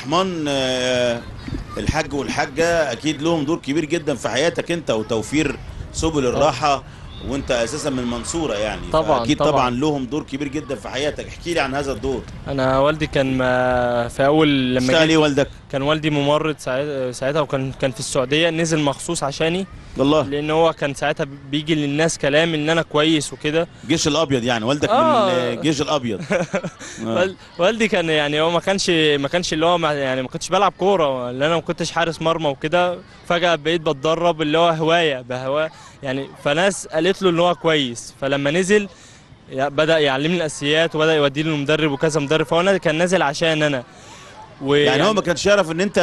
رحمن آه، الحاج والحاجه اكيد لهم دور كبير جدا في حياتك انت وتوفير سبل الراحه وانت اساسا من المنصوره يعني طبعاً، اكيد طبعاً. طبعا لهم دور كبير جدا في حياتك احكي لي عن هذا الدور انا والدي كان ما في اول لما اشتغل جيت ايه والدك كان والدي ممرض ساعت- ساعتها وكان كان في السعوديه نزل مخصوص عشاني والله لان هو كان ساعتها بيجي للناس كلام ان انا كويس وكده الجيش الابيض يعني والدك آه. من الجيش الابيض آه. وال- والدي كان يعني هو ما كانش ما كانش اللي هو ما يعني ما كنتش بلعب كوره لان انا ما كنتش حارس مرمى وكده فجاه بقيت بتدرب اللي هو هوايه بهوا يعني فناس قالت له ان هو كويس فلما نزل يا- بدا يعلمني الاساسيات وبدا يوديني لمدرب وكذا مدرب فهو أنا كان نازل عشان انا يعني هو ما كانش يعرف ان انت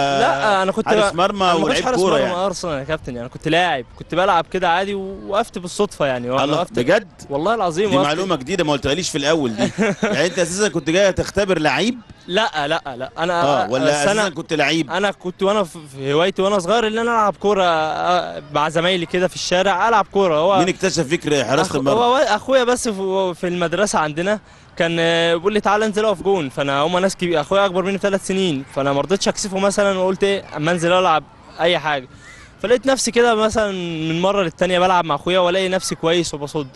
لا انا كنت حارس مرمى أنا ما كنتش ولعيب حارس كوره مرمى يعني ارسنال يا كابتن يعني كنت لاعب كنت بلعب كده عادي ووقفت بالصدفه يعني الله وقفت بجد والله العظيم دي وقفت معلومه جديده ما قلتهاليش في الاول دي يعني انت اساسا كنت جاي تختبر لعيب لا لا لا انا اه ولا بس اساسا انا كنت لعيب انا كنت وانا في في هوايتي وانا صغير ان انا العب كوره آه، مع زمايلي كده في الشارع العب كوره هو مين اكتشف فكر حراسه أخ- المرمى هو اخويا بس في في المدرسه عندنا كان آه، بيقول لي تعالى انزل اقف جون فانا هم ناس كبير اخويا اكبر مني بثلاث سنين فانا ما رضيتش اكسفه مثلا وقلت ايه اما انزل العب اي حاجه فلقيت نفسي كده مثلا من مره للتانيه بلعب مع اخويا والاقي نفسي كويس وبصد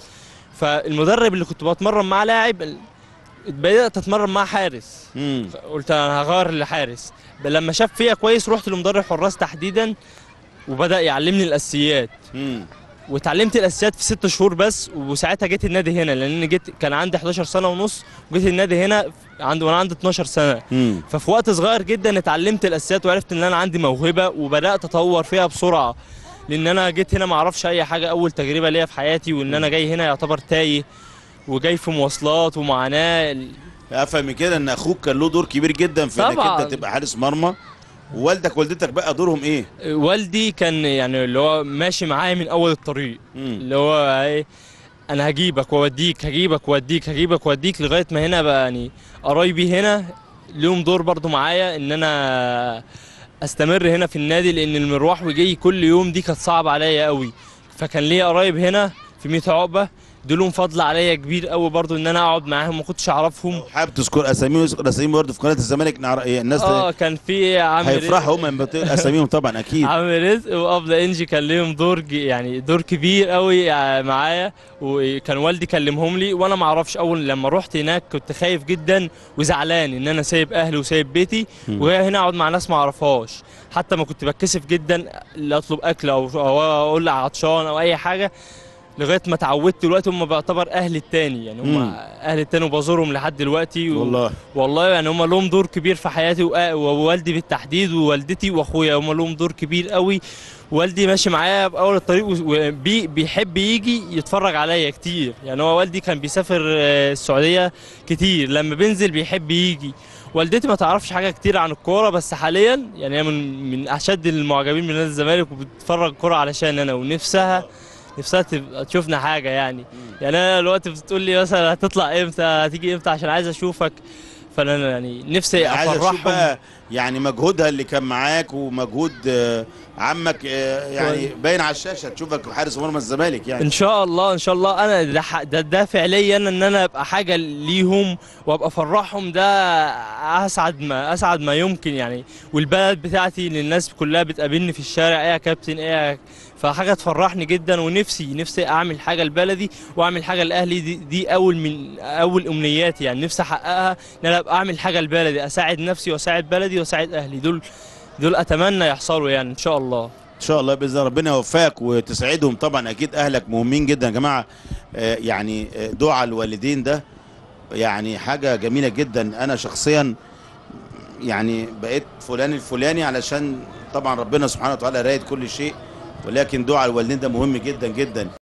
فالمدرب اللي كنت بتمرن معاه لاعب بدات اتمرن معاه حارس امم قلت انا هغير لحارس لما شاف فيا كويس رحت لمدرب حراس تحديدا وبدا يعلمني الاساسيات امم واتعلمت الاساسيات في ست شهور بس وساعتها جيت النادي هنا لان جيت كان عندي 11 سنه ونص وجيت النادي هنا عندي وانا عندي 12 سنه امم ففي وقت صغير جدا اتعلمت الاساسيات وعرفت ان انا عندي موهبه وبدات اطور فيها بسرعه لان انا جيت هنا ما اعرفش اي حاجه اول تجربه ليا في حياتي وان انا جاي هنا يعتبر تايه وجاي في مواصلات ومعاناه افهم من كده ان اخوك كان له دور كبير جدا في انك طبعاً. انت تبقى حارس مرمى ووالدك والدتك بقى دورهم ايه؟ والدي كان يعني اللي هو ماشي معايا من اول الطريق امم اللي هو ايه انا هجيبك واوديك هجيبك واوديك هجيبك واوديك لغايه ما هنا بقى يعني قرايبي هنا ليهم دور برضو معايا ان انا استمر هنا في النادي لان المروح وجاي كل يوم دي كانت صعبه عليا قوي فكان ليا قرايب هنا في ميت عقبه دول لهم فضل عليا كبير قوي برضو ان انا اقعد معاهم ما كنتش اعرفهم حابب تذكر اساميهم وتذكر اساميهم برضه في قناه الزمالك نعرف إيه الناس اه كان في عم هيفرحوا هم لما تقول اساميهم طبعا اكيد عم رزق وابله انجي كان ليهم دور ج- يعني دور كبير قوي معايا وكان والدي كلمهم لي وانا ما اعرفش اول لما رحت هناك كنت خايف جدا وزعلان ان انا سايب اهلي وسايب بيتي مم. وجاي هنا اقعد مع ناس ما اعرفهاش حتى ما كنت بتكسف جدا اللي اطلب اكل او او اقول عطشان او اي حاجه لغايه ما اتعودت دلوقتي هم بعتبر اهلي التاني يعني هم مم. اهلي التاني وبزورهم لحد دلوقتي و... والله والله يعني هم لهم دور كبير في حياتي وآ- ووالدي بالتحديد ووالدتي واخويا هم لهم دور كبير قوي والدي ماشي معايا باول الطريق وبيحب يجي يتفرج عليا كتير يعني هو والدي كان بيسافر آه، السعوديه كتير لما بينزل بيحب يجي والدتي ما تعرفش حاجه كتير عن الكوره بس حاليا يعني هي من من اشد المعجبين من نادي الزمالك وبتتفرج كوره علشان انا ونفسها نفسها تبقى تشوفنا حاجه يعني يعني انا دلوقتي بتقول لي مثلا هتطلع امتى هتيجي امتى عشان عايز اشوفك فانا يعني نفسي عايز اشوف افرحهم بقى يعني مجهودها اللي كان معاك ومجهود آه، عمك آه، يعني باين على الشاشه تشوفك حارس مرمى الزمالك يعني ان شاء الله ان شاء الله انا ده ح- ده, ده فعليا ان انا ابقى حاجه ليهم وابقى افرحهم ده اسعد ما اسعد ما يمكن يعني والبلد بتاعتي اللي الناس كلها بتقابلني في الشارع ايه يا كابتن ايه يا فحاجه تفرحني جدا ونفسي نفسي اعمل حاجه لبلدي واعمل حاجه لاهلي دي, دي اول من اول امنياتي يعني نفسي احققها ان انا ابقى اعمل حاجه لبلدي اساعد نفسي واساعد بلدي واساعد اهلي دول دول اتمنى يحصلوا يعني ان شاء الله ان شاء الله باذن الله ربنا يوفقك وتسعدهم طبعا اكيد اهلك مهمين جدا يا جماعه آه، يعني آه، دعاء الوالدين ده يعني حاجه جميله جدا انا شخصيا يعني بقيت فلان الفلاني علشان طبعا ربنا سبحانه وتعالى رايد كل شيء ولكن دعاء الوالدين ده مهم جدا جدا